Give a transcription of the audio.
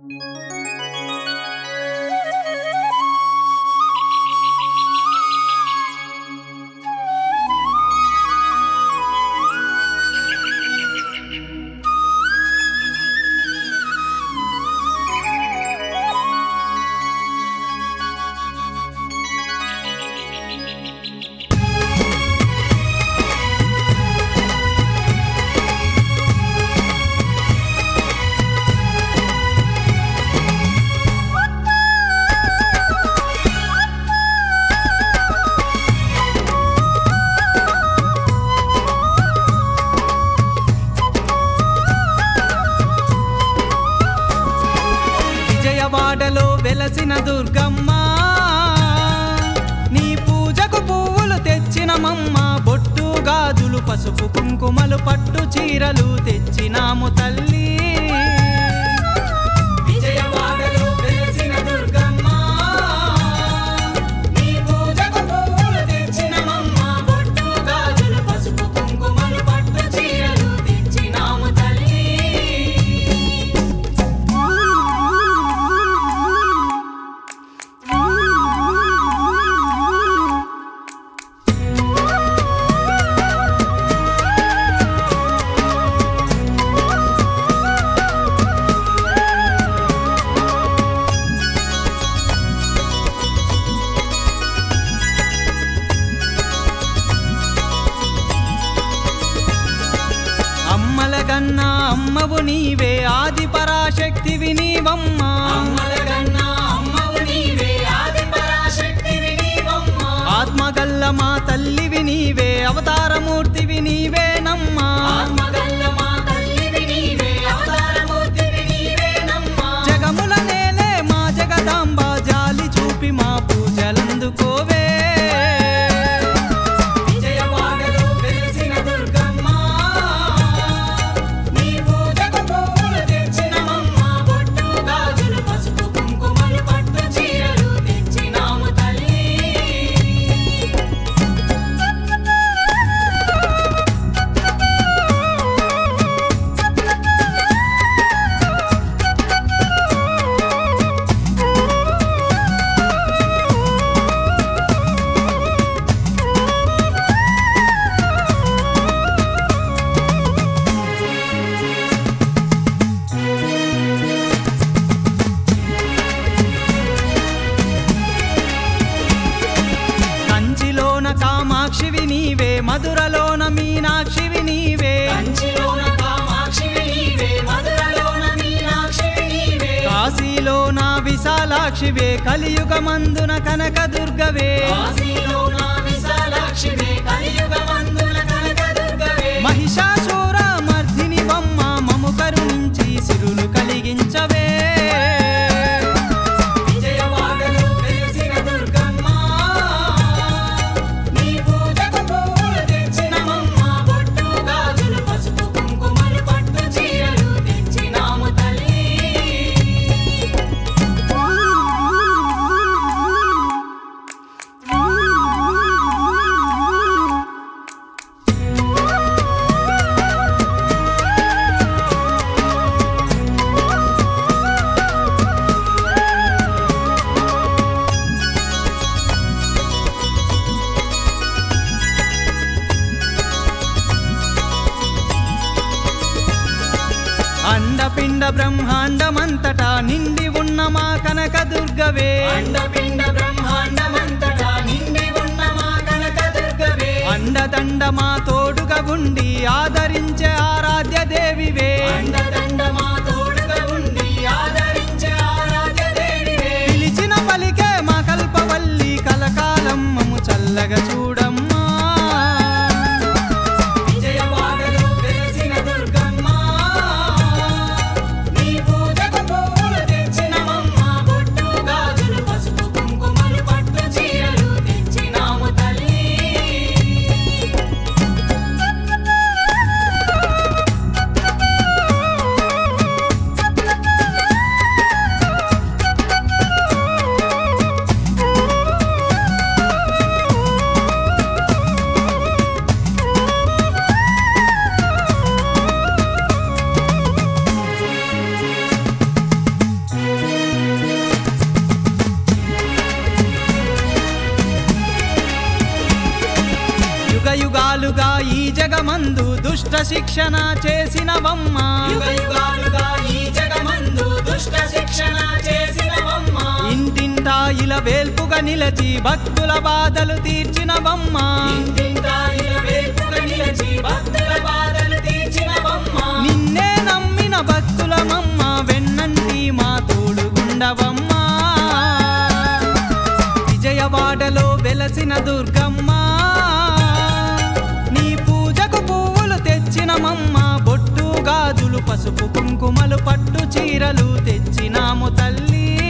విజయవాడలో వెలసిన దుర్గమ్మ నీ పూజకు పువ్వులు తెచ్చినమమ్మ బొట్టు గాజులు పసుపు కుంకుమలు పట్టు చీరలు తెచ్చినాము తల్లి విజయవాడలో వెలసిన దుర్గమ్మ నీ పూజకు పువ్వులు తెచ్చినమమ్మ బొట్టు గాజులు పసుపు కుంకుమలు పట్టు చీరలు తెచ్చినాము తల్లి అమ్మల కన్నా అమ్మవు నీవే ఆది పరాశక్తివి నీవమ్మా ఆత్మగల్ల మా తల్లివి నీవే అవతారమూర్తివి నీవేనమ్మా జగముల నేలే మా జగదాంబ జాలి చూపి మా పూజలందుకోవే విజయవాడలో వెలిసిన దుర్గమ్మ నీ పూజకు పువ్వులు తెచ్చినమమ్మ బొట్టు గాజులు పసుపు కుంకుమలు పట్టు చీరలు తెచ్చినాము తల్లి కంచిలోన కామాక్షివి నీవే మధురలోన మీనాక్షివి నీవే కాశీలోన విశాలాక్షివే కలియుగమందున కనక దుర్గవే మహిషాసుర మర్దిని బొమ్మ మము కరుణించి సిరులు కలిగించవే విజయవాడలో వెలిసిన దుర్గమ్మ నీ పూజకు పువ్వులు తెచ్చినమమ్మ బొట్టు గాజులు పసుపు కుంకుమలు పట్టు చీరలు తెచ్చినాము తల్లి అండపిండ బ్రహ్మాండమంతటా నిండి ఉన్న మా కనక దుర్గవే అండపిండ బ్రహ్మాండమంతటా నిండి ఉన్న మా కనక దుర్గవే అండదండ మా తోడుగా ఉండి ఆదరించే ఆరాధ్య దేవివే అండదండ మా తోడుగా ఉండి ఆదరించే ఆరాధ్య దేవివే పిలిచిన పలికే మా కల్పవల్లి కలకాలం మము చల్లగా చూడమ్మా విజయవాడలో వెలసిన దుర్గమ్మ నీ పూజకు పువ్వులు తెచ్చినమమ్మ బొట్టు గాజులు పసుపు కుంకుమలు పట్టు చీరలు తెచ్చినాము తల్లి జగమందు దుష్ట శిక్షణ చేసినవమ్మ యుగ యుగాలుగా ఈ జగమందు దుష్ట శిక్షణ చేసినవమ్మ ఇంటింటా ఇలా వేల్పుగా నిలచి భక్తుల బాధలు తీర్చినవమ్మ ఇంటింటా ఇలా వేపుగా నిలిచి భక్తుల బాధలు తీర్చినవమ్మ నిన్నే నమ్మిన భక్తులమమ్మ వెన్నంటి మా తోడుగుండవమ్మ విజయవాడలో వెలసిన దుర్గమ్మ నీ పూజకు పువ్వులు తెచ్చినమమ్మ బొట్టు గాజులు పసుపు కుంకుమలు పట్టు చీరలు తెచ్చినాము తల్లి